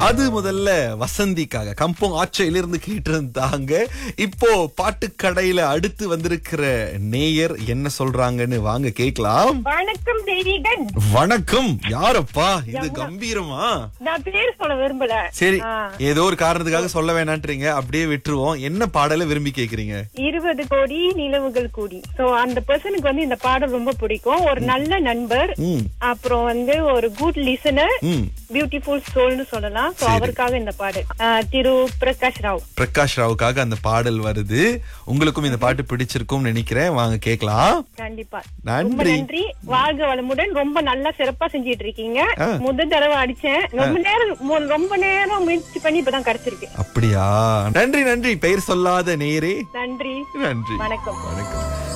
அது முதல்ல வசந்திக்காக கம்போங் ஆச்சையில இருந்து கேட்டு இருந்தாங்க இப்போ பாட்டுக்கடையில அடுத்து வந்திருக்கிற நேயர் என்ன சொல்றாங்கன்னு வாங்க கேக்கலாம் வணக்கம் தெய்வீகன் வணக்கம் யாரப்பா இது கம்பீரமா நான் பேர் சொல்ல விரும்பல சரி ஆ. ஏதோ ஒரு காரணத்துக்காக சொல்ல வேணான்றீங்க அப்படியே விட்டுருவோம் என்ன பாடலை விரும்பி கேக்குறீங்க இருபது கோடி நிலவுகள் கூடி சோ அந்த பர்சனுக்கு வந்து இந்த பாடல் ரொம்ப பிடிக்கும் ஒரு நல்ல நண்பர் ம் அப்புறம் வந்து ஒரு குட் லிசனர் ம் பியூட்டிஃபுல் சோல்னு சொல்லலாம் சோ அவருக்காக இந்த பாடல் ஆ, திரு பிரகாஷ் ராவ் பிரகாஷ் ராவுக்காக அந்த பாடல் வருது உங்களுக்கும் இந்த பாட்டு பிடிச்சிருக்கும் நினைக்கிறேன் வாங்க கேக்கலாம் கண்டிப்பா நன்றி. ரொம்ப நன்றி வாழ்க வளமுடன் ரொம்ப நல்லா சிறப்பா செஞ்சிட்டு இருக்கீங்க ஆ. முதல் தடவை அடிச்சேன் ரொம்ப நேரம் மு- ரொம்ப நேரம் முயற்சி பண்ணி இப்பதான் கிடைச்சிருக்கு அப்படியா நன்றி நன்றி பெயர் சொல்லாத நேரே நன்றி நன்றி வணக்கம் வணக்கம்